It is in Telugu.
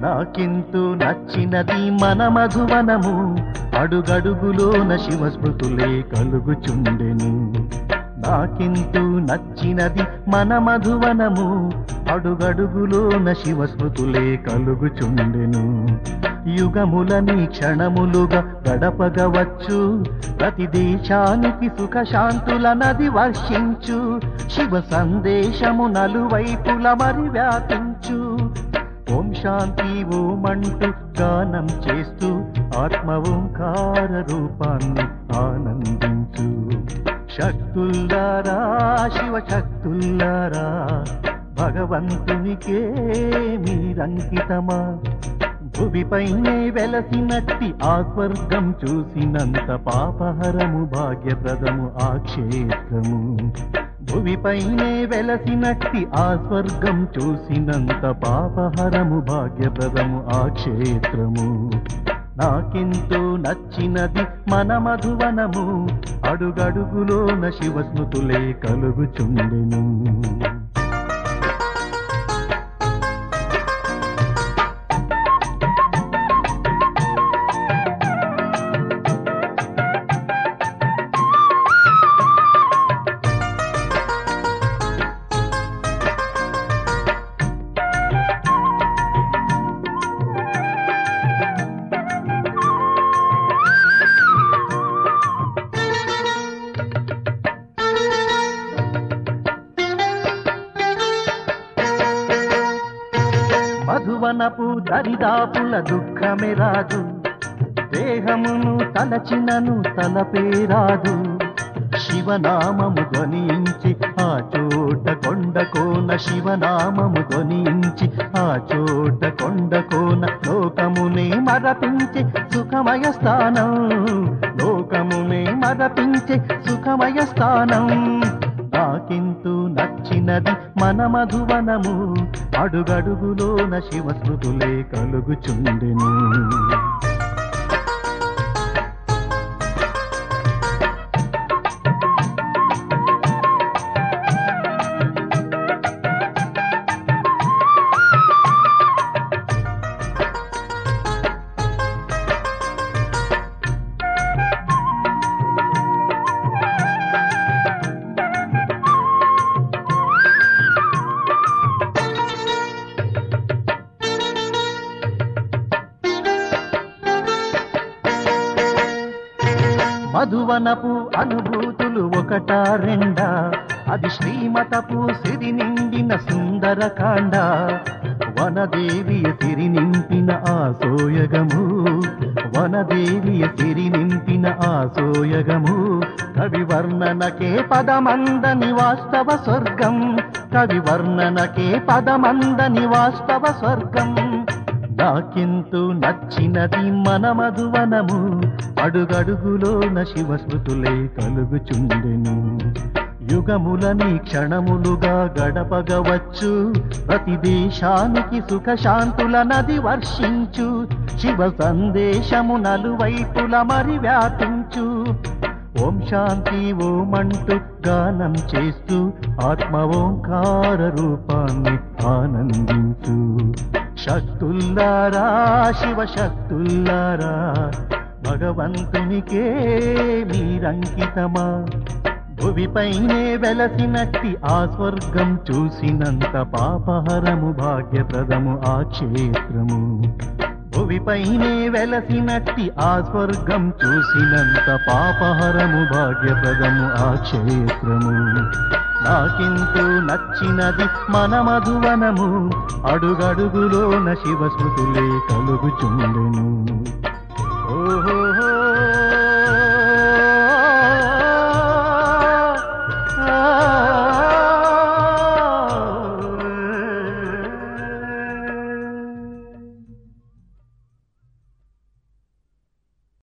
నాకెంతో నచ్చినది మన మధువనము అడుగడుగులోన శివస్మృతులే కలుగుచుండెను నాకెంతో నచ్చినది మన మధువనము అడుగడుగులోన శివస్మృతులే కలుగుచుండెను యుగములని క్షణములుగా గడపగవచ్చు ప్రతి దేశానికి సుఖశాంతుల నది వర్షించు శివ సందేశము నలువైపుల మరి వ్యాపించు ఓం శాంతి ఓమంటూ గానం చేస్తూ ఆత్మ ఓంకార రూపాన్ని ఆనందించు శక్తుల్లారా శివ శక్తుల్లారా భగవంతునికే మీరంకితమా భువిపైనే వెలసినట్టి ఆ స్వర్గం చూసినంత పాపహరము భాగ్యప్రదము ఆ క్షేత్రము భువిపైనే వెలసినట్టి ఆ స్వర్గం చూసినంత పాపహరము భాగ్యప్రదము ఆ క్షేత్రము నాకెంతో నచ్చినది మన మధువనము అడుగడుగులోన శివస్మృతులే కలుగుచుండెను మధువనపు దరిదాపుల దుఃఖమే రాదు దేహమును తలచినను తలపే రాదు శివనామము ధ్వనించి ఆ చోట కొండకోన శివనామము ధ్వనించి ఆ చోట కొండకోన లోకమునే మరపించి సుఖమయ స్థానం లోకమునే మరపించి సుఖమయ స్థానం నాకెంతో నచ్చినది మన మధువనము అడుగడుగులోన శివస్మృతులే కలుగుచుండెను మధువనపు అనుభూతులు ఒకటా రెండా అది శ్రీమతపు సిరి నిండిన సుందరకాండ వనదేవియ సిరి నింపిన ఆ సోయగము వనదేవియ సిరి నింపిన ఆ సోయగము కవి వర్ణనకే పదమందని వాస్తవ స్వర్గం కవి వర్ణనకే పదమందని వాస్తవ స్వర్గం నాకెంతో నచ్చినది మన మధువనము అడుగడుగులోన శివస్మృతులే కలుగుచుండెను యుగములని క్షణములుగా గడపగవచ్చు ప్రతి దేశానికి సుఖశాంతుల నది వర్షించు శివ సందేశము నలువైపుల మరి వ్యాపించు ఓం శాంతి ఓమంటూ గానం చేస్తూ ఆత్మ ఓంకార రూపాన్ని ఆనందించు శక్తుల్లారా శివ శక్తుల్లారా భగవంతునికే మీరంకితమా భువిపైనే వెలసినట్టి ఆ స్వర్గం చూసినంత పాపహరము భాగ్యప్రదము ఆ క్షేత్రము భువిపైనే వెలసినట్టి ఆ స్వర్గం చూసినంత పాపహరము భాగ్యప్రదము ఆ క్షేత్రము నాకెంతో నచ్చినది మన మధువనము అడుగడుగులోన శివస్మృతులే కలుగుచుండెను ఓహో